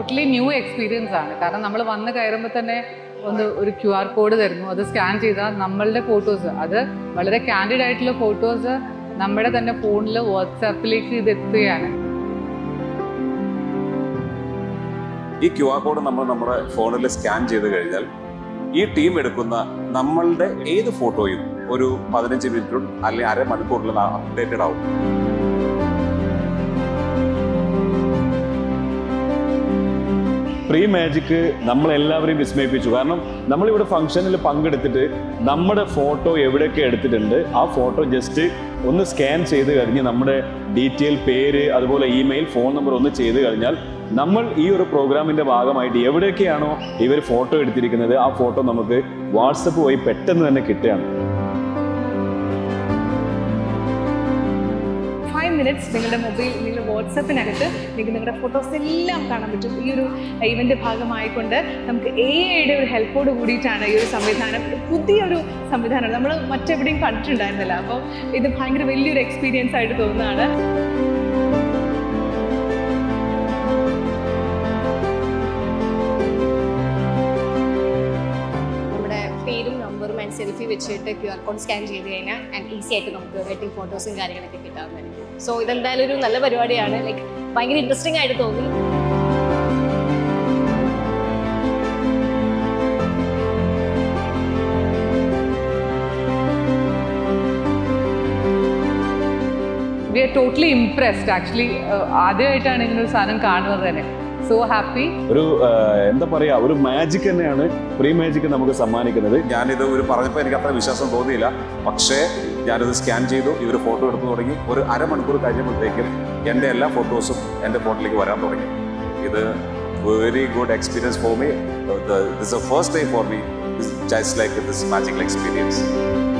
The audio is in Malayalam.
ടോട്ടലി ന്യൂ എക്സ്പീരിയൻസ് ആണ് കാരണം നമ്മൾ വന്ന് കയറുമ്പോൾ തന്നെ ഒന്ന് ഒരു ക്യു ആർ കോഡ് തരുന്നു അത് സ്കാൻ ചെയ്താൽ നമ്മളുടെ ഫോട്ടോസ് അത് വളരെ കാൻഡിഡ് ആയിട്ടുള്ള ഫോട്ടോസ് നമ്മുടെ തന്നെ ഫോണിൽ വാട്സാപ്പിലേക്ക് ഇത് എത്തുകയാണ് ഈ ക്യു ആർ കോഡ് നമ്മൾ നമ്മുടെ ഫോണിൽ സ്കാൻ ചെയ്ത് കഴിഞ്ഞാൽ ഈ ടീം എടുക്കുന്ന നമ്മളുടെ ഏത് ഫോട്ടോയും ഒരു പതിനഞ്ച് മിനിറ്റും അല്ലെങ്കിൽ അരമണിക്കൂറിൽ അപ്ഡേറ്റഡ് ആവും പ്രീ മാജിക് നമ്മളെല്ലാവരെയും വിസ്മയിപ്പിച്ചു കാരണം നമ്മളിവിടെ ഫംഗ്ഷനിൽ പങ്കെടുത്തിട്ട് നമ്മുടെ ഫോട്ടോ എവിടെയൊക്കെ എടുത്തിട്ടുണ്ട് ആ ഫോട്ടോ ജസ്റ്റ് ഒന്ന് സ്കാൻ ചെയ്ത് കഴിഞ്ഞ് നമ്മുടെ ഡീറ്റെയിൽ പേര് അതുപോലെ ഇമെയിൽ ഫോൺ നമ്പർ ഒന്ന് ചെയ്ത് കഴിഞ്ഞാൽ നമ്മൾ ഈ ഒരു പ്രോഗ്രാമിന്റെ ഭാഗമായിട്ട് എവിടെയൊക്കെയാണോ ഇവർ ഫോട്ടോ എടുത്തിരിക്കുന്നത് ആ ഫോട്ടോ നമുക്ക് വാട്സപ്പ് വഴി പെട്ടെന്ന് തന്നെ കിട്ടുകയാണ് ഫൈവ് മിനിറ്റ്സ് നിങ്ങളുടെ മൊബൈൽ നിങ്ങളുടെ വാട്സപ്പിനകത്ത് നിങ്ങൾക്ക് നിങ്ങളുടെ ഫോട്ടോസ് എല്ലാം കാണാൻ പറ്റും ഈ ഒരു ഇവൻ്റെ ഭാഗമായിക്കൊണ്ട് നമുക്ക് എ ഐയുടെ ഒരു ഹെൽപ്പോട് കൂടിയിട്ടാണ് ഈ ഒരു സംവിധാനം ഒരു പുതിയൊരു സംവിധാനമാണ് നമ്മൾ മറ്റെവിടെയും കണ്ടിട്ടുണ്ടായിരുന്നില്ല അപ്പോൾ ഇത് ഭയങ്കര വലിയൊരു എക്സ്പീരിയൻസ് ആയിട്ട് തോന്നുന്നതാണ് നമ്മുടെ പേരും നമ്പറും ആൻഡ് സെൽഫി വെച്ചിട്ട് ക്യു ആർ കോഡ് സ്കാൻ ചെയ്ത് കഴിഞ്ഞാൽ ആൻഡ് ഈസി ആയിട്ട് നമുക്ക് വെഡിങ് ഫോട്ടോസും കാര്യങ്ങളൊക്കെ കിട്ടാവുന്നതായിരിക്കും സോ ഇതെന്തായാലും ഒരു നല്ല പരിപാടിയാണ് ലൈക്ക് ഭയങ്കര ഇൻട്രസ്റ്റിംഗ് ആയിട്ട് തോന്നി we are totally impressed actually ആദ്യമായിട്ടാണ് ഇങ്ങനൊരു സാധനം കാണുന്നത് തന്നെ സോ ഹാപ്പി ഒരു ആ, എന്താ പറയാ ഒരു മാജിക് തന്നെയാണ് പ്രീ മാജിക് നമുക്ക് സമ്മാനിക്കുന്നത് ഞാനിത് ഒരു പറഞ്ഞപ്പോൾ എനിക്ക് അത്ര വിശ്വാസം തോന്നിയില്ല പക്ഷേ ഞാനിത് സ്കാൻ ചെയ്തു ഇവർ ഫോട്ടോ എടുത്തു തുടങ്ങി ഒരു അരമണിക്കൂർ കഴിഞ്ഞപ്പോഴത്തേക്കും എൻ്റെ എല്ലാ ഫോട്ടോസും എൻ്റെ ഫോണിലേക്ക് വരാൻ തുടങ്ങി ഇത് very good experience for me this a first day for me just like this magical experience